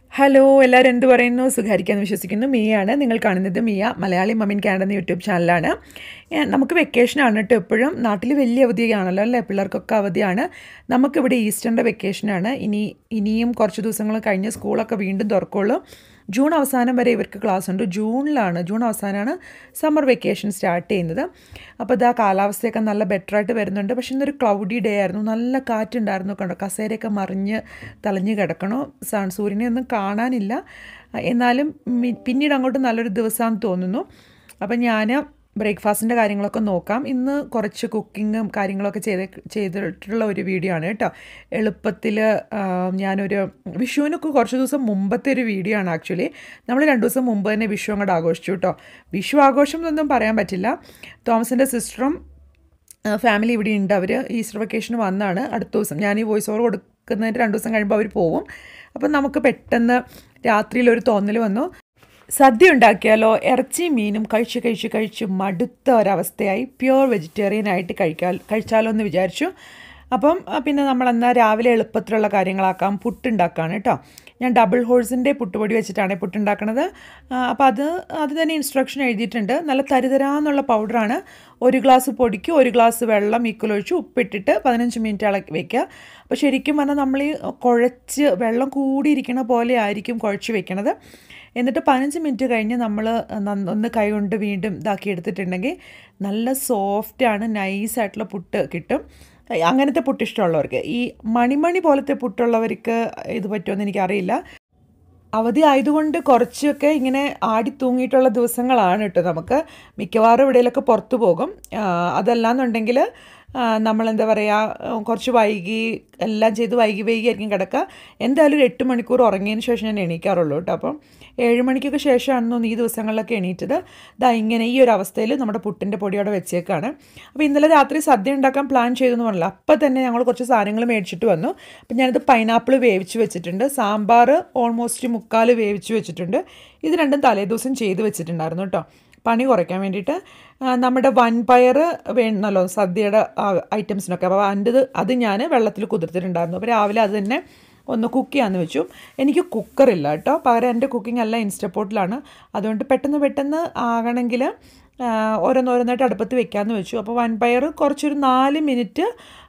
hello എല്ലാവരും എന്ത് പറയുന്നു സുഖാരിക്കാന്ന് വിശ്വസിക്കുന്നു മിയാണ് നിങ്ങൾ കാണുന്നത് മിയ മലയാളി മമ്മിൻ കാനഡ എന്ന യൂട്യൂബ് ചാനലാണ് ഏ, നമുക്ക് വെക്കേഷനാണ് കേട്ടോ എപ്പോഴും നാട്ടിൽ വലിയ അവധിയാണല്ലോ അല്ലേ പിള്ളേർക്കൊക്കെ അവധിയാണ് നമുക്കിവിടെ ഈസ്റ്ററിൻ്റെ വെക്കേഷനാണ് ഇനി ഇനിയും കുറച്ച് ദിവസങ്ങൾ കഴിഞ്ഞ് സ്കൂളൊക്കെ വീണ്ടും തുറക്കുള്ളൂ ജൂൺ അവസാനം വരെ ഇവർക്ക് ക്ലാസ് ഉണ്ട് ജൂണിലാണ് ജൂൺ അവസാനമാണ് സമ്മർ വെക്കേഷൻ സ്റ്റാർട്ട് ചെയ്യുന്നത് അപ്പോൾ ഇതാ കാലാവസ്ഥയൊക്കെ നല്ല ബെറ്ററായിട്ട് വരുന്നുണ്ട് പക്ഷേ ഇന്നൊരു ക്ലൗഡി ഡേ ആയിരുന്നു നല്ല കാറ്റുണ്ടായിരുന്നു കണ്ടോ കസേരയൊക്കെ മറിഞ്ഞ് തളഞ്ഞ് കിടക്കണോ സൺ സൂര്യനെ ഒന്നും കാണാനില്ല എന്നാലും മി- പിന്നീട് അങ്ങോട്ട് നല്ലൊരു ദിവസമാണെന്ന് തോന്നുന്നു അപ്പം ഞാൻ ബ്രേക്ക്ഫാസ്റ്റിൻ്റെ കാര്യങ്ങളൊക്കെ നോക്കാം ഇന്ന് കുറച്ച് കുക്കിങ്ങും കാര്യങ്ങളൊക്കെ ചെയ്ത് ചെയ്തിട്ടുള്ള ഒരു വീഡിയോ ആണ് കേട്ടോ എളുപ്പത്തിൽ ഞാനൊരു വിഷുവിനൊക്കെ കുറച്ച് ദിവസം മുമ്പത്തെ ഒരു വീഡിയോ ആണ് ആക്ച്വലി നമ്മൾ രണ്ട് ദിവസം മുമ്പ് തന്നെ വിഷു അങ്ങോട്ട് ആഘോഷിച്ചു കേട്ടോ വിഷു ആഘോഷം എന്നൊന്നും പറയാൻ പറ്റില്ല തോമസിൻ്റെ സിസ്റ്ററും ഫാമിലി ഇവിടെ ഉണ്ട് അവർ ഈസ്റ്റർ വെക്കേഷന് വന്നാണ് അടുത്ത ദിവസം ഞാൻ ഈ വോയിസ് ഓവർ കൊടുക്കുന്നതിന് രണ്ട് ദിവസം കഴിയുമ്പോൾ അവർ പോവും അപ്പം നമുക്ക് പെട്ടെന്ന് രാത്രിയിൽ ഒരു തോന്നൽ വന്നു സദ്യ ഉണ്ടാക്കിയാലോ ഇറച്ചിയും മീനും കഴിച്ച് കഴിച്ച് കഴിച്ച് മടുത്ത ഒരവസ്ഥയായി പ്യുവർ വെജിറ്റേറിയൻ ആയിട്ട് കഴിക്കാൽ കഴിച്ചാലോ എന്ന് വിചാരിച്ചു അപ്പം ആ, പിന്നെ നമ്മൾ എന്നാൽ രാവിലെ എളുപ്പത്തിലുള്ള കാര്യങ്ങളാക്കാം പുട്ടുണ്ടാക്കാണ് കേട്ടോ ഞാൻ ഡബിൾ ഹോഴ്സിൻ്റെ പുട്ടുപൊടി വെച്ചിട്ടാണ് പുട്ടുണ്ടാക്കണത് അപ്പോൾ അത് അത് തന്നെ ഇൻസ്ട്രക്ഷൻ എഴുതിയിട്ടുണ്ട് നല്ല തരിതരാന്നുള്ള പൗഡറാണ് ഒരു ഗ്ലാസ് പൊടിക്ക് ഒരു ഗ്ലാസ് വെള്ളം ഈക്വൽ ഒഴിച്ച് ഉപ്പിട്ടിട്ട് പതിനഞ്ച് മിനിറ്റ് ഇളക്കി വെക്കുക അപ്പോൾ ശരിക്കും പറഞ്ഞാൽ നമ്മൾ ഈ കുഴച്ച് വെള്ളം കൂടിയിരിക്കണ പോലെ ആയിരിക്കും കുഴച്ച് വെക്കണത് എന്നിട്ട് പതിനഞ്ച് മിനിറ്റ് കഴിഞ്ഞ് നമ്മൾ ഒന്ന് കൈ കൊണ്ട് വീണ്ടും ഇതാക്കി എടുത്തിട്ടുണ്ടെങ്കിൽ നല്ല സോഫ്റ്റാണ് നൈസായിട്ടുള്ള പുട്ട് കിട്ടും അങ്ങനത്തെ പുട്ട് ഇഷ്ടമുള്ളവർക്ക് ഈ മണിമണി പോലത്തെ പുട്ടുള്ളവർക്ക് ഇത് പറ്റുമെന്ന് എനിക്കറിയില്ല അവധി ആയതുകൊണ്ട് കുറച്ചൊക്കെ ഇങ്ങനെ ആടി തൂങ്ങിയിട്ടുള്ള ദിവസങ്ങളാണ് കേട്ടോ നമുക്ക് മിക്കവാറും എവിടെയെങ്കിലൊക്കെ പുറത്തു പോകും ആ, അതല്ലാന്നുണ്ടെങ്കിൽ നമ്മൾ എന്താ പറയുക കുറച്ച് വൈകി എല്ലാം ചെയ്ത് വൈകി വൈകി ആയിരിക്കും കിടക്കുക എന്തായാലും ഒരു എട്ട് മണിക്കൂർ ഉറങ്ങിയതിന് ശേഷം ഞാൻ എണീക്കാറുള്ളൂ കേട്ടോ അപ്പം ഏഴ് മണിക്കൊക്കെ ശേഷമാണെന്ന് തോന്നുന്നു ഈ ദിവസങ്ങളിലൊക്കെ എണീറ്റത് ദാ ഇങ്ങനെ ഈ ഒരു അവസ്ഥയിൽ നമ്മുടെ പുട്ടിൻ്റെ പൊടിയോടെ വെച്ചേക്കാണ് അപ്പോൾ ഇന്നലെ രാത്രി സദ്യ ഉണ്ടാക്കാൻ പ്ലാൻ ചെയ്തെന്ന് പറഞ്ഞില്ല അപ്പം തന്നെ ഞങ്ങൾ കുറച്ച് സാധനങ്ങൾ മേടിച്ചിട്ട് വന്നു അപ്പം ഞാനിത് പൈനാപ്പിൾ വേവിച്ച് വെച്ചിട്ടുണ്ട് സാമ്പാർ ഓൾമോസ്റ്റ് മുക്കാൽ വേവിച്ച് വെച്ചിട്ടുണ്ട് ഇത് രണ്ടും തലേദിവസം ചെയ്ത് വെച്ചിട്ടുണ്ടായിരുന്നു കേട്ടോ പണി കുറയ്ക്കാൻ വേണ്ടിയിട്ട് ആ, നമ്മുടെ വൻപയർ വേണമല്ലോ സദ്യയുടെ ഐറ്റംസിനൊക്കെ അപ്പോൾ അതിൻ്റെ അത് ഞാൻ വെള്ളത്തിൽ കുതിർത്തിട്ടുണ്ടായിരുന്നു അപ്പോൾ രാവിലെ അത് തന്നെ ഒന്ന് കുക്ക് ചെയ്യാമെന്ന് വെച്ചു എനിക്ക് കുക്കറില്ല കേട്ടോ പകരം എൻ്റെ കുക്കിംഗ് എല്ലാം ഇൻസ്റ്റപ്പോട്ടിലാണ് അതുകൊണ്ട് പെട്ടെന്ന് പെട്ടെന്ന് ആകണമെങ്കിൽ ഓരോന്നോരോന്നായിട്ട് അടുപ്പത്ത് വെക്കാമെന്ന് വെച്ചു അപ്പോൾ വൻപയർ കുറച്ചൊരു നാല് മിനിറ്റ്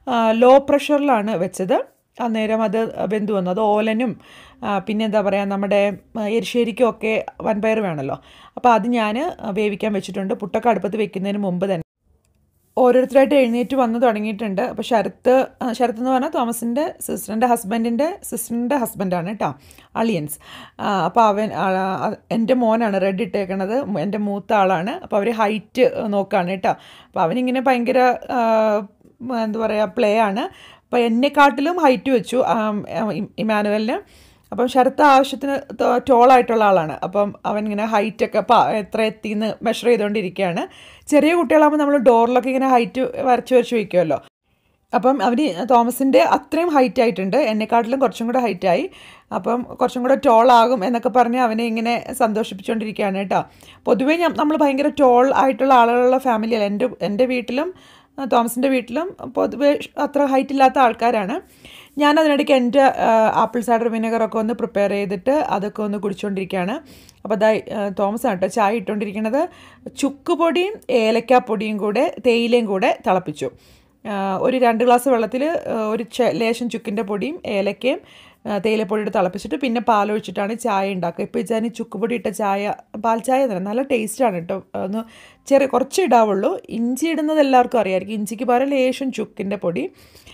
ലോ പ്രഷറിലാണ് വെച്ചത് അന്നേരം അത് വെന്തു വന്നു അത് ഓലനും ആ, പിന്നെ എന്താ പറയുക നമ്മുടെ ആ, എരിശ്ശേരിക്കും ഒക്കെ വൻപയർ വേണമല്ലോ അപ്പോൾ അത് ഞാൻ വേവിക്കാൻ വെച്ചിട്ടുണ്ട് പുട്ടൊക്കെ അടുപ്പത്ത് വെക്കുന്നതിന് മുമ്പ് തന്നെ ഓരോരുത്തരായിട്ട് എഴുന്നേറ്റ് വന്ന് തുടങ്ങിയിട്ടുണ്ട് അപ്പോൾ ശരത്ത് ആ, ശരത്ത് എന്ന് പറഞ്ഞാൽ തോമസിൻ്റെ സിസ്റ്ററിൻ്റെ ഹസ്ബൻഡിൻ്റെ സിസ്റ്ററിൻ്റെ ഹസ്ബൻഡാണ് കേട്ടോ അളിയൻസ് അപ്പോൾ അവൻ ആ, ആ, എൻ്റെ മോനാണ് റെഡ് ഇട്ടേക്കണത് എൻ്റെ മൂത്ത ആളാണ് അപ്പോൾ അവർ ഹൈറ്റ് നോക്കുകയാണ് കേട്ടോ അപ്പോൾ അവനിങ്ങനെ ഭയങ്കര ആ, എന്താ പറയുക പ്ലേ ആണ് അപ്പോൾ എന്നെക്കാട്ടിലും ഹൈറ്റ് വെച്ചു ആം, ഇ- ഇമാനുവലിന് അപ്പം ശരത്ത് ആവശ്യത്തിന് ത- ടോളായിട്ടുള്ള ആളാണ് അപ്പം അവൻ ഇങ്ങനെ ഹൈറ്റൊക്കെ അപ്പം എത്ര എത്തിന്ന് മെഷർ ചെയ്തുകൊണ്ടിരിക്കുകയാണ് ചെറിയ കുട്ടികളാകുമ്പോൾ നമ്മൾ ഡോറിലൊക്കെ ഇങ്ങനെ ഹൈറ്റ് വരച്ച് വരച്ച് വയ്ക്കുമല്ലോ അപ്പം അവന് തോമസിൻ്റെ അത്രയും ഹൈറ്റ് ആയിട്ടുണ്ട് എന്നെക്കാട്ടിലും കുറച്ചും കൂടെ ഹൈറ്റായി അപ്പം കുറച്ചും കൂടെ ടോളാകും എന്നൊക്കെ പറഞ്ഞ് അവനെ ഇങ്ങനെ സന്തോഷിപ്പിച്ചുകൊണ്ടിരിക്കുകയാണ് കേട്ടോ പൊതുവേ ഞാൻ നമ്മൾ ഭയങ്കര ടോൾ ആയിട്ടുള്ള ആളുകളുള്ള ഫാമിലിയല്ല എൻ്റെ എൻ്റെ വീട്ടിലും ആ, തോമസിൻ്റെ വീട്ടിലും പൊതുവേ അത്ര ഹൈറ്റ് ഇല്ലാത്ത ആൾക്കാരാണ് ഞാൻ അതിനിടയ്ക്ക് എൻ്റെ ആപ്പിൾ സൈഡർ വിനെഗറൊക്കെ ഒന്ന് പ്രിപ്പയർ ചെയ്തിട്ട് അതൊക്കെ ഒന്ന് കുടിച്ചുകൊണ്ടിരിക്കുകയാണ് അപ്പോൾ അതാ തോമസ് ആണ് കേട്ടോ ചായ ഇട്ടുകൊണ്ടിരിക്കുന്നത് ചുക്ക് പൊടിയും ഏലക്കാപ്പൊടിയും കൂടെ തേയിലയും കൂടെ തിളപ്പിച്ചു ആ, ഒരു രണ്ട് ഗ്ലാസ് വെള്ളത്തിൽ ഒരു ചെ- ലേശം ചുക്കിൻ്റെ പൊടിയും ഏലക്കയും ആ, തേയിലപ്പൊടിയിട്ട് തിളപ്പിച്ചിട്ട് പിന്നെ പാലൊഴിച്ചിട്ടാണ് ചായ ഉണ്ടാക്കുക ഇപ്പോൾ ഞാൻ ചുക്കുപൊടി ഇട്ട ചായ പാൽ ചായ തന്നെ നല്ല ടേസ്റ്റാണ് കേട്ടോ ഒന്ന് ചെറിയ കുറച്ച് ഇടാവുള്ളൂ ഇഞ്ചി ഇടുന്നത് എല്ലാവർക്കും അറിയാമായിരിക്കും ഇഞ്ചിക്ക് പകരം ലേശം ചുക്കിൻ്റെ പൊടി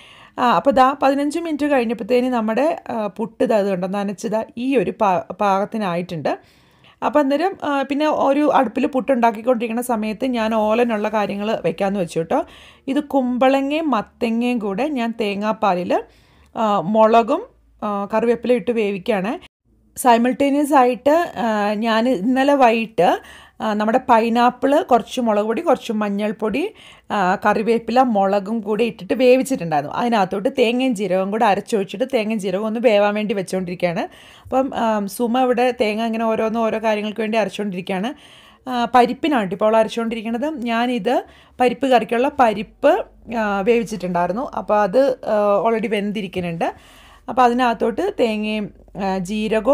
ആ അപ്പോൾ ദാ പതിനഞ്ച് മിനിറ്റ് കഴിഞ്ഞപ്പോഴത്തേന് നമ്മുടെ ആ, പുട്ട് ദാ ഇത് കണ്ടോ നനച്ചതാ ഈ ഒരു പാ പാകത്തിനായിട്ടുണ്ട് അപ്പോൾ അന്നേരം ആ, പിന്നെ ഒരു അടുപ്പിൽ പുട്ടുണ്ടാക്കിക്കൊണ്ടിരിക്കുന്ന സമയത്ത് ഞാൻ ഓലനുള്ള കാര്യങ്ങൾ വെക്കാമെന്ന് വെച്ചു കേട്ടോ ഇത് കുമ്പളങ്ങയും മത്തങ്ങയും കൂടെ ഞാൻ തേങ്ങാപ്പാലിൽ ആ, മുളകും ആ, കറിവേപ്പില ഇട്ട് വേവിക്കുകയാണ് സൈമിൾട്ടേനിയസ് ആയിട്ട് ഞാൻ ഇന്നലെ വൈകിട്ട് ആ, നമ്മുടെ പൈനാപ്പിൾ കുറച്ച് മുളക് പൊടി കുറച്ച് മഞ്ഞൾപ്പൊടി ആ, കറിവേപ്പില മുളകും കൂടി ഇട്ടിട്ട് വേവിച്ചിട്ടുണ്ടായിരുന്നു അതിനകത്തോട്ട് തേങ്ങയും ജീരകവും കൂടെ അരച്ചൊഴിച്ചിട്ട് തേങ്ങയും ജീരകവും ഒന്ന് വേവാൻ വേണ്ടി വെച്ചുകൊണ്ടിരിക്കുകയാണ് അപ്പം ആ, സുമ ഇവിടെ തേങ്ങ ഇങ്ങനെ ഓരോന്നും ഓരോ കാര്യങ്ങൾക്ക് വേണ്ടി അരച്ചുകൊണ്ടിരിക്കുകയാണ് ആ, പരിപ്പിനാണ് ഇപ്പോൾ അവൾ അരച്ചുകൊണ്ടിരിക്കുന്നത് ഞാനിത് പരിപ്പ് കറിക്കുള്ള പരിപ്പ് ആ, വേവിച്ചിട്ടുണ്ടായിരുന്നു അപ്പോൾ അത് ഓൾറെഡി വെന്തിരിക്കുന്നുണ്ട് അപ്പോൾ അതിനകത്തോട്ട് തേങ്ങയും ആ, ജീരകവും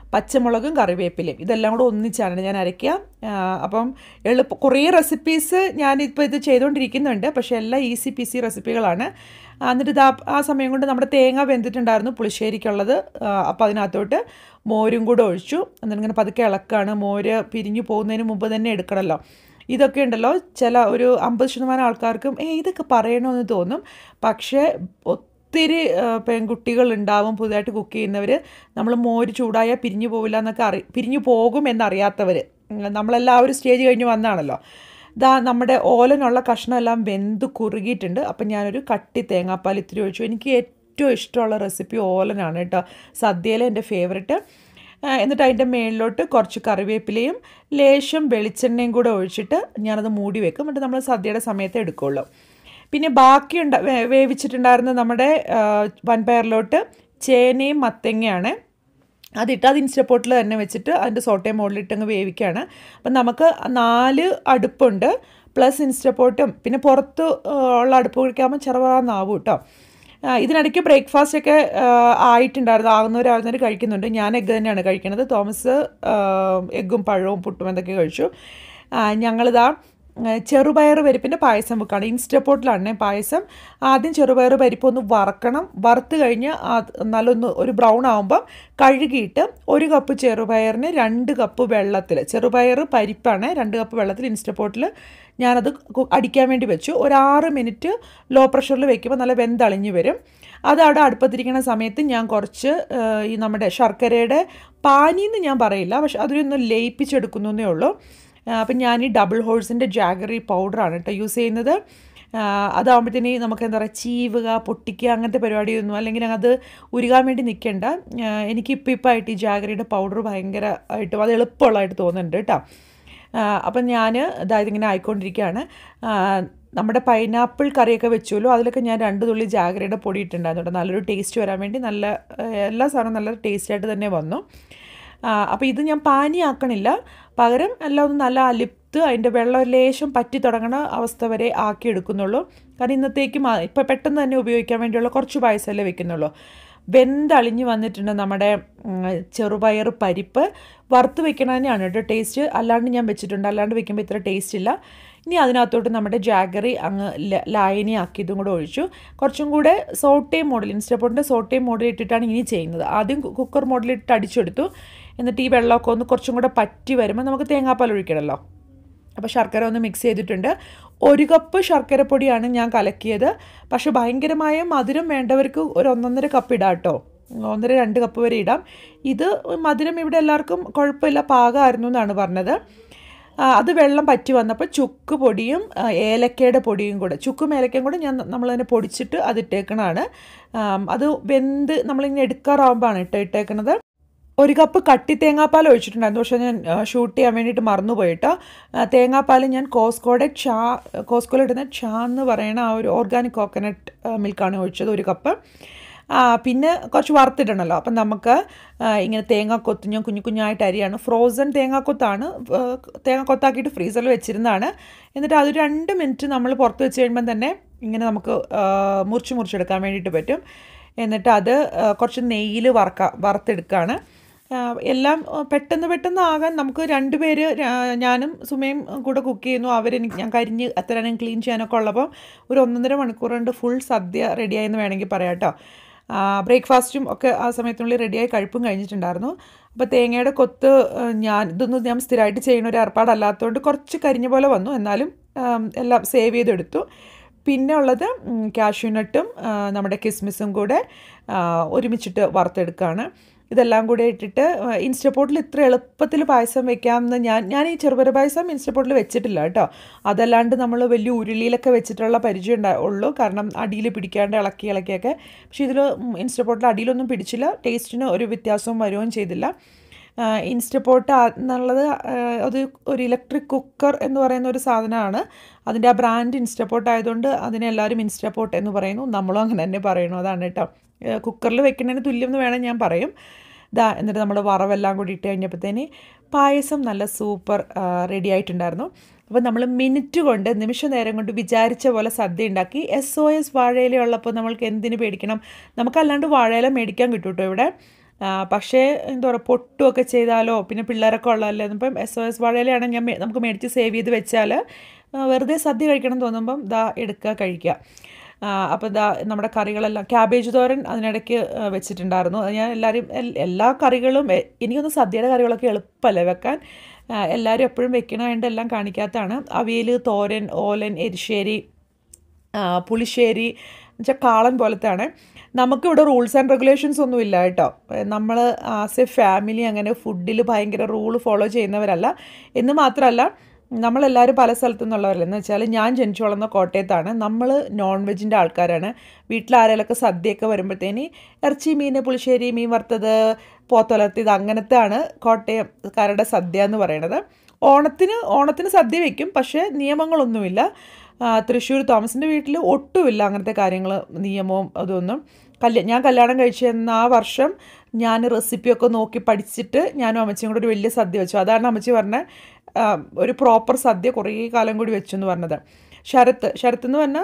പച്ചമുളകും കറിവേപ്പിലയും ഇതെല്ലാം കൂടെ ഒന്നിച്ചാണ് ഞാൻ അരയ്ക്കുക ആ, അപ്പം എളുപ്പം കുറേ റെസിപ്പീസ് ഞാനിപ്പോൾ ഇത് ചെയ്തുകൊണ്ടിരിക്കുന്നുണ്ട് പക്ഷേ എല്ലാം ഈസി പീസി റെസിപ്പികളാണ് ആ, എന്നിട്ട് ഇതാ ആ സമയം കൊണ്ട് നമ്മുടെ തേങ്ങ വെന്തിട്ടുണ്ടായിരുന്നു പുളിശ്ശേരിക്കുള്ളത് ആ, അപ്പോൾ അതിനകത്തോട്ട് മോരും കൂടെ ഒഴിച്ചു എന്നിട്ട് ഇങ്ങനെ പതുക്കെ ഇളക്കാണ് മോര് പിരിഞ്ഞു പോകുന്നതിന് മുമ്പ് തന്നെ എടുക്കണമല്ലോ ഇതൊക്കെ ഉണ്ടല്ലോ ചില ഒരു അമ്പത് ശതമാനം ആൾക്കാർക്കും ഏ ഇതൊക്കെ പറയണമെന്ന് തോന്നും പക്ഷേ ഒത്തിരി ആ, പെൺകുട്ടികൾ ഉണ്ടാവും പുതുതായിട്ട് കുക്ക് ചെയ്യുന്നവർ നമ്മൾ മോര് ചൂടായാൽ പിരിഞ്ഞു പോവില്ല എന്നൊക്കെ അറി പിരിഞ്ഞു പോകും എന്നറിയാത്തവർ നമ്മളെല്ലാം ആ ഒരു സ്റ്റേജ് കഴിഞ്ഞ് വന്നാണല്ലോ ദാ നമ്മുടെ ഓലനുള്ള കഷ്ണമെല്ലാം വെന്ത് കുറുകിയിട്ടുണ്ട് അപ്പം ഞാനൊരു കട്ടി തേങ്ങാപ്പാൽ ഇത്തിരി ഒഴിച്ചു എനിക്ക് ഏറ്റവും ഇഷ്ടമുള്ള റെസിപ്പി ഓലനാണ് കേട്ടോ സദ്യയിലെ എൻ്റെ ഫേവററ്റ് ആ, എന്നിട്ട് അതിൻ്റെ മേളിലോട്ട് കുറച്ച് കറിവേപ്പിലയും ലേശം വെളിച്ചെണ്ണയും കൂടെ ഒഴിച്ചിട്ട് ഞാനത് മൂടി വെക്കും എന്നിട്ട് നമ്മൾ സദ്യയുടെ സമയത്ത് എടുക്കുള്ളൂ പിന്നെ ബാക്കിയുണ്ട വേ- വേവിച്ചിട്ടുണ്ടായിരുന്ന നമ്മുടെ ആ, വൻപയറിലോട്ട് ചേനയും മത്തങ്ങയാണ് അതിട്ട് അത് ഇൻസ്റ്റപ്പോട്ടിൽ തന്നെ വെച്ചിട്ട് അതിൻ്റെ സോട്ടയെ മുകളിലിട്ട് അങ്ങ് വേവിക്കുകയാണ് അപ്പം നമുക്ക് നാല് അടുപ്പുണ്ട് പ്ലസ് ഇൻസ്റ്റപ്പോട്ടും പിന്നെ പുറത്ത് ആ, ഉള്ള അടുപ്പ് കുഴിക്കാകുമ്പോൾ ചെറുതാന്നാവും കേട്ടോ ആ, ഇതിനിടയ്ക്ക് ബ്രേക്ക്ഫാസ്റ്റ് ഒക്കെ ആ, ആയിട്ടുണ്ടായിരുന്നു ആകുന്നവരാകുന്നവർ കഴിക്കുന്നുണ്ട് ഞാൻ എഗ്ഗ് തന്നെയാണ് കഴിക്കുന്നത് തോമസ് ആ, എഗ്ഗും പഴവും പുട്ടും എന്തൊക്കെ കഴിച്ചു ആ, ഞങ്ങളിതാ ആ, ചെറുപയർ പരിപ്പിൻ്റെ പായസം വെക്കുകയാണ് ഇൻസ്റ്റപ്പോട്ടിലാണ് പായസം ആദ്യം ചെറുപയർ പരിപ്പ് ഒന്ന് വറക്കണം വറുത്ത് കഴിഞ്ഞ് അത് നല്ലൊന്ന് ഒരു ബ്രൗൺ ആകുമ്പം കഴുകിയിട്ട് ഒരു കപ്പ് ചെറുപയറിന് രണ്ട് കപ്പ് വെള്ളത്തിൽ ചെറുപയർ പരിപ്പാണ് രണ്ട് കപ്പ് വെള്ളത്തിൽ ഇൻസ്റ്റപ്പോട്ടിൽ ഞാനത് കു- അടിക്കാൻ വേണ്ടി വെച്ചു ഒരു ആറ് മിനിറ്റ് ലോ പ്രഷറിൽ വെക്കുമ്പോൾ നല്ല വെന്തളിഞ്ഞ് വരും അത് അവിടെ അടുപ്പത്തിരിക്കുന്ന സമയത്ത് ഞാൻ കുറച്ച് ആ, ഈ നമ്മുടെ ശർക്കരയുടെ പാനിന്ന് ഞാൻ പറയില്ല പക്ഷെ അതിലൊന്ന് ലയിപ്പിച്ചെടുക്കുന്നു എന്നേ ഉള്ളൂ അപ്പം ഞാൻ ഈ ഡബിൾ ഹോഴ്സിൻ്റെ ജാഗറി പൗഡറാണ് കേട്ടോ യൂസ് ചെയ്യുന്നത് അതാകുമ്പോഴത്തേന് നമുക്ക് എന്താ പറയുക ചീവുക പൊട്ടിക്കുക അങ്ങനത്തെ പരിപാടിയൊന്നും അല്ലെങ്കിൽ അത് ഉരുകാൻ വേണ്ടി നിൽക്കേണ്ട ആ, എനിക്ക് ഇപ്പം ഇപ്പം ആയിട്ട് ഈ ജാഗറിയുടെ പൗഡർ ഭയങ്കരമായിട്ടും അത് എളുപ്പമുള്ളതായിട്ട് തോന്നുന്നുണ്ട് കേട്ടോ ആ, അപ്പം ഞാൻ അതായത് ഇങ്ങനെ ആയിക്കൊണ്ടിരിക്കുകയാണ് ആ, നമ്മുടെ പൈനാപ്പിൾ കറിയൊക്കെ വെച്ചുല്ലോ അതിലൊക്കെ ഞാൻ രണ്ട് തുള്ളി ജാഗരയുടെ പൊടി ഇട്ടുണ്ടായിരുന്നു കേട്ടോ നല്ലൊരു ടേസ്റ്റ് വരാൻ വേണ്ടി നല്ല ആ, എല്ലാ സാധനവും നല്ല ടേസ്റ്റായിട്ട് തന്നെ വന്നു അപ്പോൾ ഇത് ഞാൻ പാനിയാക്കണില്ല പകരം എല്ലാം ഒന്ന് നല്ല അലിപ്ത് അതിൻ്റെ വെള്ളം ഒരു ലേശം പറ്റി തുടങ്ങണ അവസ്ഥ വരെ ആക്കി എടുക്കുന്നുള്ളൂ കാരണം ഇന്നത്തേക്ക് ഇപ്പം പെട്ടെന്ന് തന്നെ ഉപയോഗിക്കാൻ വേണ്ടിയുള്ള കുറച്ച് പായസമല്ലേ വെക്കുന്നുള്ളൂ വെന്തളിഞ്ഞ് വന്നിട്ടുണ്ട് നമ്മുടെ ഉം, ചെറുപയർ പരിപ്പ് വറുത്ത് വെക്കണ തന്നെയാണ് കേട്ടോ ടേസ്റ്റ് അല്ലാണ്ട് ഞാൻ വെച്ചിട്ടുണ്ട് അല്ലാണ്ട് വെക്കുമ്പോൾ ഇത്ര ടേസ്റ്റ് ഇല്ല ഇനി അതിനകത്തോട്ട് നമ്മുടെ ജാഗറി അങ്ങ് ല- ലായനി ആക്കിയതും കൂടെ ഒഴിച്ചു കുറച്ചും കൂടെ സോട്ടേ മോഡൽ ഇൻസ്റ്റപ്പോട്ടിൻ്റെ സോട്ടേ മോഡൽ ഇട്ടിട്ടാണ് ഇനി ചെയ്യുന്നത് ആദ്യം കു- കുക്കർ മോഡലിട്ട് അടിച്ചെടുത്തു എന്നിട്ട് ഈ വെള്ളമൊക്കെ ഒന്ന് കുറച്ചും കൂടെ പറ്റി വരുമ്പോൾ നമുക്ക് തേങ്ങാപ്പാൽ ഒഴിക്കണമല്ലോ അപ്പോൾ ശർക്കര ഒന്ന് മിക്സ് ചെയ്തിട്ടുണ്ട് ഒരു കപ്പ് ശർക്കരപ്പൊടിയാണ് ഞാൻ കലക്കിയത് പക്ഷെ ഭയങ്കരമായ മധുരം വേണ്ടവർക്ക് ഒരു ഒന്നൊന്നര കപ്പ് ഇടാം കേട്ടോ ഒന്നര രണ്ട് കപ്പ് വരെ ഇടാം ഇത് മധുരം ഇവിടെ എല്ലാവർക്കും കുഴപ്പമില്ല പാകമായിരുന്നു എന്നാണ് പറഞ്ഞത് ആ, അത് വെള്ളം പറ്റി വന്നപ്പോൾ ചുക്ക് പൊടിയും ആ, ഏലക്കയുടെ പൊടിയും കൂടെ ചുക്കും ഏലക്കയും കൂടെ ഞാൻ നമ്മളതിനെ പൊടിച്ചിട്ട് അത് ഇട്ടേക്കണതാണ് ആം, അത് വെന്ത് നമ്മളിങ്ങനെ എടുക്കാറാവുമ്പോഴാണ് ഇട്ട് ഇട്ടേക്കണത് ഒരു കപ്പ് കട്ടി തേങ്ങാപ്പാൽ ഒഴിച്ചിട്ടുണ്ടായിരുന്നു പക്ഷേ ഞാൻ ആ, ഷൂട്ട് ചെയ്യാൻ വേണ്ടിയിട്ട് മറന്നുപോയിട്ടോ ആ, തേങ്ങാപ്പാൽ ഞാൻ കോസ്കോയുടെ ഷാ കോസ്കോയിൽ ഇടുന്ന ഷാ എന്ന് പറയുന്ന ആ ഒരു ഓർഗാനിക് കോക്കനട്ട് മിൽക്കാണ് ഒഴിച്ചത് ഒരു കപ്പ് ആ, പിന്നെ കുറച്ച് വറുത്തിടണമല്ലോ അപ്പം നമുക്ക് ആ, ഇങ്ങനെ തേങ്ങാക്കൊത്ത് ഞാൻ കുഞ്ഞു കുഞ്ഞായിട്ട് അരിയാണ് ഫ്രോസൺ തേങ്ങാക്കൊത്താണ് ആ, തേങ്ങാക്കൊത്താക്കിയിട്ട് ഫ്രീസറിൽ വെച്ചിരുന്നതാണ് എന്നിട്ട് അത് രണ്ട് മിനിറ്റ് നമ്മൾ പുറത്ത് വെച്ച് കഴിയുമ്പം തന്നെ ഇങ്ങനെ നമുക്ക് ആ, മുറിച്ച് മുറിച്ചെടുക്കാൻ വേണ്ടിയിട്ട് പറ്റും എന്നിട്ട് അത് ആ, കുറച്ച് നെയ്യിൽ വറക്ക വറുത്തെടുക്കുകയാണ് ആ, എല്ലാം ആ, പെട്ടെന്ന് പെട്ടെന്ന് ആകാൻ നമുക്ക് രണ്ടുപേര് രാ- ഞാനും സുമയും കൂടെ കുക്ക് ചെയ്യുന്നു അവരെനിക്ക് ഞാൻ കരിഞ്ഞ് അത്രയും ക്ലീൻ ചെയ്യാനൊക്കെ ഉള്ളപ്പോൾ ഒരു ഒന്നൊന്നര മണിക്കൂർ കൊണ്ട് ഫുൾ സദ്യ റെഡിയായെന്ന് വേണമെങ്കിൽ പറയാം കേട്ടോ ബ്രേക്ക്ഫാസ്റ്റും ഒക്കെ ആ സമയത്തിനുള്ളിൽ റെഡിയായി കഴിപ്പും കഴിഞ്ഞിട്ടുണ്ടായിരുന്നു അപ്പോൾ തേങ്ങയുടെ കൊത്ത് ആ, ഞാൻ ഇതൊന്നും ഞാൻ സ്ഥിരമായിട്ട് ചെയ്യുന്ന ഒരു ഏർപ്പാടല്ലാത്തതുകൊണ്ട് കുറച്ച് കരിഞ്ഞ പോലെ വന്നു എന്നാലും ആം, എല്ലാം സേവ് ചെയ്തെടുത്തു പിന്നെ ഉള്ളത് കാഷ്യൂനട്ടും നമ്മുടെ കിസ്മിസും കൂടെ ആ, ഒരുമിച്ചിട്ട് വറുത്തെടുക്കുകയാണ് ഇതെല്ലാം കൂടെ ഇട്ടിട്ട് ഇൻസ്റ്റപ്പോട്ടിൽ ഇത്ര എളുപ്പത്തിൽ പായസം വെക്കാമെന്ന് ഞാൻ ഞാൻ ഈ ചെറുപയർ പായസം ഇൻസ്റ്റപ്പോട്ടിൽ വെച്ചിട്ടില്ല കേട്ടോ അതല്ലാണ്ട് നമ്മൾ വലിയ ഉരുളിയിലൊക്കെ വെച്ചിട്ടുള്ള പരിചയം ഉണ്ടാ ഉള്ളൂ കാരണം അടിയിൽ പിടിക്കാണ്ട് ഇളക്കി ഇളക്കിയൊക്കെ പക്ഷേ ഇതിൽ ഇൻസ്റ്റപ്പോട്ടിൽ അടിയിലൊന്നും പിടിച്ചില്ല ടേസ്റ്റിന് ഒരു വ്യത്യാസവും വരുകയും ചെയ്തില്ല ഇൻസ്റ്റപ്പോട്ട് എന്നുള്ളത് ആ, അത് ഒരു ഇലക്ട്രിക് കുക്കർ എന്ന് പറയുന്ന ഒരു സാധനമാണ് അതിൻ്റെ ആ ബ്രാൻഡ് ഇൻസ്റ്റപ്പോട്ട് ആയതുകൊണ്ട് അതിനെ എല്ലാവരും ഇൻസ്റ്റപ്പോട്ട് എന്ന് പറയുന്നു നമ്മളും അങ്ങനെ തന്നെ പറയുന്നു അതാണ് കേട്ടോ കുക്കറിൽ വെക്കുന്നതിന് തുല്യം എന്ന് വേണം ഞാൻ പറയും ദാ എന്നിട്ട് നമ്മൾ വറവെല്ലാം കൂടി ഇട്ട് കഴിഞ്ഞപ്പോഴത്തേന് പായസം നല്ല സൂപ്പർ റെഡി ആയിട്ടുണ്ടായിരുന്നു അപ്പോൾ നമ്മൾ മിനിറ്റ് കൊണ്ട് നിമിഷ നേരം കൊണ്ട് വിചാരിച്ച പോലെ സദ്യ ഉണ്ടാക്കി എസ് ഒ എസ് വാഴയില ഉള്ളപ്പോൾ നമ്മൾക്ക് എന്തിന് പേടിക്കണം നമുക്കല്ലാണ്ട് വാഴയില മേടിക്കാൻ കിട്ടും കേട്ടോ ഇവിടെ ആ, പക്ഷേ എന്താ പറയുക പൊട്ടുമൊക്കെ ചെയ്താലോ പിന്നെ പിള്ളേരൊക്കെ ഉള്ളതല്ലേ ഇപ്പം എസ് ഒ എസ് വാഴയിലാണെങ്കിൽ ഞാൻ മേ- നമുക്ക് മേടിച്ച് സേവ് ചെയ്ത് വെച്ചാൽ ആ, വെറുതെ സദ്യ കഴിക്കണം എന്ന് തോന്നുമ്പം ദാ എടുക്കുക കഴിക്കുക അപ്പോൾ ദാ നമ്മുടെ കറികളെല്ലാം ക്യാബേജ് തോരൻ അതിനിടയ്ക്ക് ആ, വെച്ചിട്ടുണ്ടായിരുന്നു അത് ഞാൻ എല്ലാവരും എൽ- എല്ലാ കറികളും എ- എനിക്കൊന്ന് സദ്യയുടെ കറികളൊക്കെ എളുപ്പമല്ലേ വെക്കാൻ ആ, എല്ലാവരും എപ്പോഴും വെക്കണമായിട്ട് എല്ലാം കാണിക്കാത്തതാണ് അവിയൽ തോരൻ ഓലൻ എരിശ്ശേരി ആ, പുളിശ്ശേരി എന്നുവെച്ചാൽ കാളൻ പോലത്തെയാണ് നമുക്കിവിടെ റൂൾസ് ആൻഡ് റെഗുലേഷൻസ് ഒന്നും ഇല്ല കേട്ടോ നമ്മൾ ആസ് എ ഫാമിലി അങ്ങനെ ഫുഡിൽ ഭയങ്കര റൂൾ ഫോളോ ചെയ്യുന്നവരല്ല എന്ന് മാത്രമല്ല നമ്മളെല്ലാവരും പല സ്ഥലത്തു നിന്നുള്ളവരല്ല എന്ന് വെച്ചാൽ ഞാൻ ജനിച്ചു വളർന്ന കോട്ടയത്താണ് നമ്മൾ നോൺ വെജിൻ്റെ ആൾക്കാരാണ് വീട്ടിൽ ആരെങ്കിലൊക്കെ സദ്യയൊക്കെ വരുമ്പോഴത്തേന് ഇറച്ചി മീൻ പുളിശ്ശേരി മീൻ വറുത്തത് പോത്തുലർത്തിയത് അങ്ങനത്തെയാണ് കോട്ടയംകാരുടെ സദ്യ എന്ന് പറയുന്നത് ഓണത്തിന് ഓണത്തിന് സദ്യ വയ്ക്കും പക്ഷേ നിയമങ്ങളൊന്നുമില്ല ആ, തൃശ്ശൂർ തോമസിൻ്റെ വീട്ടിൽ ഒട്ടുമില്ല അങ്ങനത്തെ കാര്യങ്ങൾ നിയമവും അതൊന്നും കല്യ ഞാൻ കല്യാണം കഴിച്ചെന്ന ആ വർഷം ഞാൻ റെസിപ്പിയൊക്കെ നോക്കി പഠിച്ചിട്ട് ഞാനും അമ്മച്ചിയും കൂടെ ഒരു വലിയ സദ്യ വെച്ചു അതാണ് അമ്മച്ചി പറഞ്ഞ ഒരു പ്രോപ്പർ സദ്യ കുറേ കാലം കൂടി വെച്ചു എന്ന് പറഞ്ഞത് ശരത്ത് ശരത്ത് എന്ന് പറഞ്ഞാൽ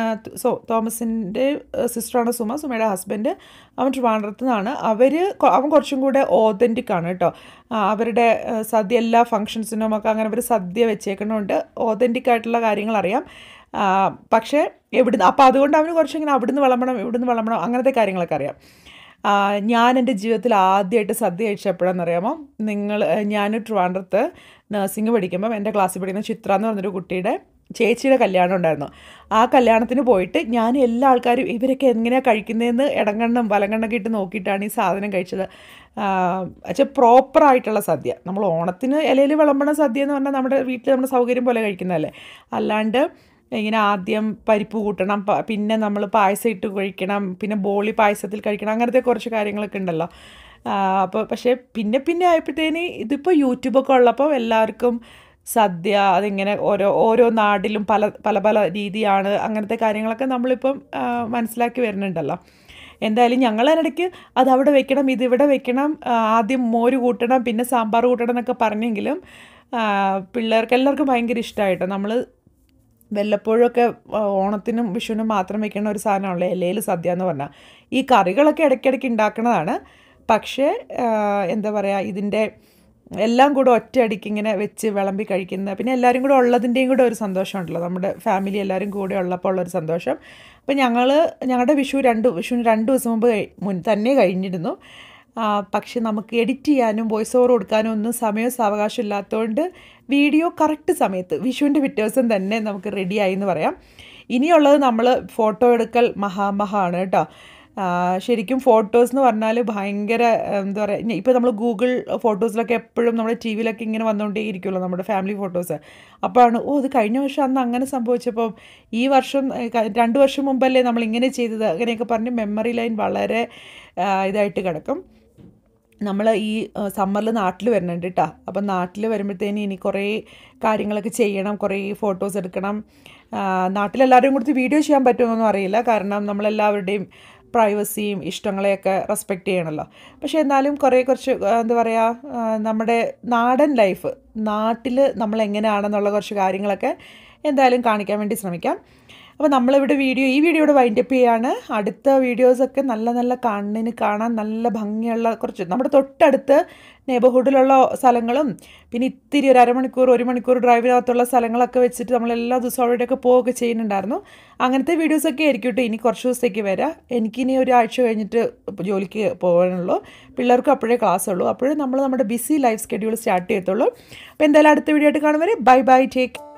സോ തോമസിൻ്റെ സിസ്റ്ററാണ് സുമ സുമയുടെ ഹസ്ബൻഡ് അവൻ ട്രിവാൻഡ്രത്ത് നിന്നാണ് അവർ അവൻ കുറച്ചും കൂടെ ഓതൻറ്റിക് ആണ് കേട്ടോ ആ, അവരുടെ ആ, സദ്യ എല്ലാ ഫങ്ഷൻസിനും ഒക്കെ അങ്ങനെ അവർ സദ്യ വെച്ചേക്കണോണ്ട് ഓതൻറ്റിക് ആയിട്ടുള്ള കാര്യങ്ങൾ അറിയാം ആ, പക്ഷേ എവിടുന്ന് അപ്പോൾ അതുകൊണ്ട് അവന് കുറച്ചിങ്ങനെ അവിടുന്ന് വിളമ്പണം ഇവിടുന്ന് വിളമ്പണം അങ്ങനത്തെ കാര്യങ്ങളൊക്കെ അറിയാം ആ, ഞാൻ എൻ്റെ ജീവിതത്തിൽ ആദ്യമായിട്ട് സദ്യ കഴിച്ചപ്പോഴാണെന്നറിയാമോ നിങ്ങൾ ഞാൻ ട്രിവാൻഡ്രത്ത് നഴ്സിംഗ് പഠിക്കുമ്പം എൻ്റെ ക്ലാസ്സിൽ പഠിക്കുന്ന ചിത്ര എന്ന് പറഞ്ഞൊരു കുട്ടിയുടെ ചേച്ചിയുടെ കല്യാണം ഉണ്ടായിരുന്നു ആ കല്യാണത്തിന് പോയിട്ട് ഞാൻ എല്ലാ ആൾക്കാരും ഇവരൊക്കെ എങ്ങനെയാണ് കഴിക്കുന്നതെന്ന് ഇടങ്കണ്ണം വലങ്കണ്ണൊക്കെ ഇട്ട് നോക്കിയിട്ടാണ് ഈ സാധനം കഴിച്ചത് വെച്ചാൽ പ്രോപ്പറായിട്ടുള്ള സദ്യ നമ്മൾ ഓണത്തിന് ഇലയിൽ വിളമ്പണ സദ്യ എന്ന് പറഞ്ഞാൽ നമ്മുടെ വീട്ടിൽ നമ്മുടെ സൗകര്യം പോലെ കഴിക്കുന്നതല്ലേ അല്ലാണ്ട് ഇങ്ങനെ ആദ്യം പരിപ്പ് കൂട്ടണം പ- പിന്നെ നമ്മൾ പായസം ഇട്ട് കഴിക്കണം പിന്നെ ബോളി പായസത്തിൽ കഴിക്കണം അങ്ങനത്തെ കുറച്ച് കാര്യങ്ങളൊക്കെ ഉണ്ടല്ലോ അപ്പോൾ പക്ഷേ പിന്നെ പിന്നെ ആയപ്പോഴത്തേന് ഇതിപ്പോൾ യൂട്യൂബൊക്കെ ഉള്ളപ്പോൾ എല്ലാവർക്കും സദ്യ അതിങ്ങനെ ഓരോ ഓരോ നാട്ടിലും പല പല പല രീതിയാണ് അങ്ങനത്തെ കാര്യങ്ങളൊക്കെ നമ്മളിപ്പം ആ, മനസ്സിലാക്കി വരുന്നുണ്ടല്ലോ എന്തായാലും ഞങ്ങൾ അതിനിടയ്ക്ക് അത് അവിടെ വെക്കണം ഇതിവിടെ വെക്കണം ആ, ആദ്യം മോര് കൂട്ടണം പിന്നെ സാമ്പാർ കൂട്ടണം എന്നൊക്കെ പറഞ്ഞെങ്കിലും ആ, പിള്ളേർക്ക് എല്ലാവർക്കും ഭയങ്കര ഇഷ്ടമായിട്ടോ നമ്മൾ വല്ലപ്പോഴൊക്കെ ആ, ഓണത്തിനും വിഷുവിനും മാത്രം വെക്കുന്ന ഒരു സാധനമാണല്ലോ ഇലയിൽ സദ്യ എന്ന് പറഞ്ഞാൽ ഈ കറികളൊക്കെ ഇടയ്ക്കിടയ്ക്ക് ഉണ്ടാക്കുന്നതാണ് പക്ഷേ ആ, എന്താ പറയുക ഇതിൻ്റെ എല്ലാം കൂടെ ഒറ്റയടിക്ക് ഇങ്ങനെ വെച്ച് വിളമ്പി കഴിക്കുന്ന പിന്നെ എല്ലാവരും കൂടെ ഉള്ളതിൻ്റെയും കൂടെ ഒരു സന്തോഷമുണ്ടല്ലോ നമ്മുടെ ഫാമിലി എല്ലാവരും കൂടെ ഉള്ളപ്പോൾ ഉള്ളൊരു സന്തോഷം അപ്പം ഞങ്ങൾ ഞങ്ങളുടെ വിഷു രണ്ട് വിഷുവിന് രണ്ട് ദിവസം മുമ്പ് കഴി- മുൻ തന്നെ കഴിഞ്ഞിരുന്നു ആ, പക്ഷെ നമുക്ക് എഡിറ്റ് ചെയ്യാനും വോയിസ് ഓവർ കൊടുക്കാനും ഒന്നും സമയവും സാവകാശം ഇല്ലാത്തതുകൊണ്ട് വീഡിയോ കറക്റ്റ് സമയത്ത് വിഷുവിൻ്റെ പിറ്റേ ദിവസം തന്നെ നമുക്ക് റെഡിയായി എന്ന് പറയാം ഇനിയുള്ളത് നമ്മൾ ഫോട്ടോ എടുക്കൽ മഹാമഹാണ് കേട്ടോ ആ, ശരിക്കും ഫോട്ടോസ് എന്ന് പറഞ്ഞാൽ ഭയങ്കര എന്താ പറയുക ഇപ്പോൾ നമ്മൾ ഗൂഗിൾ ഫോട്ടോസിലൊക്കെ എപ്പോഴും നമ്മുടെ ടി വിയിലൊക്കെ ഇങ്ങനെ വന്നുകൊണ്ടേ ഇരിക്കുമല്ലോ നമ്മുടെ ഫാമിലി ഫോട്ടോസ് അപ്പോഴാണ് ഓ ഇത് കഴിഞ്ഞ വർഷം അന്ന് അങ്ങനെ സംഭവിച്ചപ്പം ഈ വർഷം ഏ, ക- രണ്ട് വർഷം മുമ്പല്ലേ നമ്മൾ ഇങ്ങനെ ചെയ്തത് അങ്ങനെയൊക്കെ പറഞ്ഞ് മെമ്മറി ലൈൻ വളരെ ആ, ഇതായിട്ട് കിടക്കും നമ്മൾ ഈ സമ്മറിൽ നാട്ടിൽ വരുന്നുണ്ട് കേട്ടോ അപ്പം നാട്ടിൽ വരുമ്പോഴത്തേന് ഇനി കുറേ കാര്യങ്ങളൊക്കെ ചെയ്യണം കുറേ ഫോട്ടോസ് എടുക്കണം ആ, നാട്ടിലെല്ലാവരും കൊടുത്ത് വീഡിയോ ചെയ്യാൻ പറ്റുമെന്നൊന്നും അറിയില്ല കാരണം നമ്മളെല്ലാവരുടെയും പ്രൈവസിയും ഇഷ്ടങ്ങളെയൊക്കെ റെസ്പെക്റ്റ് ചെയ്യണമല്ലോ പക്ഷേ എന്നാലും കുറേ കുറച്ച് ആ, എന്താ പറയുക ആ, നമ്മുടെ നാടൻ ലൈഫ് നാട്ടിൽ നമ്മൾ എങ്ങനെയാണെന്നുള്ള കുറച്ച് കാര്യങ്ങളൊക്കെ എന്തായാലും കാണിക്കാൻ വേണ്ടി ശ്രമിക്കാം അപ്പോൾ നമ്മളിവിടെ വീഡിയോ ഈ വീഡിയോ ഇവിടെ വൈൻഡപ്പ് ചെയ്യാണ് അടുത്ത വീഡിയോസൊക്കെ നല്ല നല്ല കണ്ണിന് കാണാൻ നല്ല ഭംഗിയുള്ള കുറച്ച് നമ്മുടെ തൊട്ടടുത്ത് നെയ്ബർഹുഡിലുള്ള സ്ഥലങ്ങളും പിന്നെ ഇത്തിരി ഒരു അരമണിക്കൂർ ഒരു മണിക്കൂർ ഡ്രൈവിനകത്തുള്ള സ്ഥലങ്ങളൊക്കെ വെച്ചിട്ട് നമ്മൾ എല്ലാ ദിവസവും അവിടെയൊക്കെ പോവുകയൊക്കെ ചെയ്യുന്നുണ്ടായിരുന്നു അങ്ങനത്തെ വീഡിയോസൊക്കെ ആയിരിക്കും കേട്ടോ ഇനി കുറച്ച് ദിവസത്തേക്ക് വരാം എനിക്കിനി ഒരാഴ്ച കഴിഞ്ഞിട്ട് ജോലിക്ക് പോകാനുള്ളൂ പിള്ളേർക്കും അപ്പോഴേ ക്ലാസ് ഉള്ളൂ അപ്പോഴേ നമ്മൾ നമ്മുടെ ബിസി ലൈഫ് സ്കെഡ്യൂൾ സ്റ്റാർട്ട് ചെയ്യത്തുള്ളൂ അപ്പോൾ എന്തായാലും അടുത്ത വീഡിയോ ആയിട്ട് കാണും വരെ ബൈ ബൈ ടേക്ക്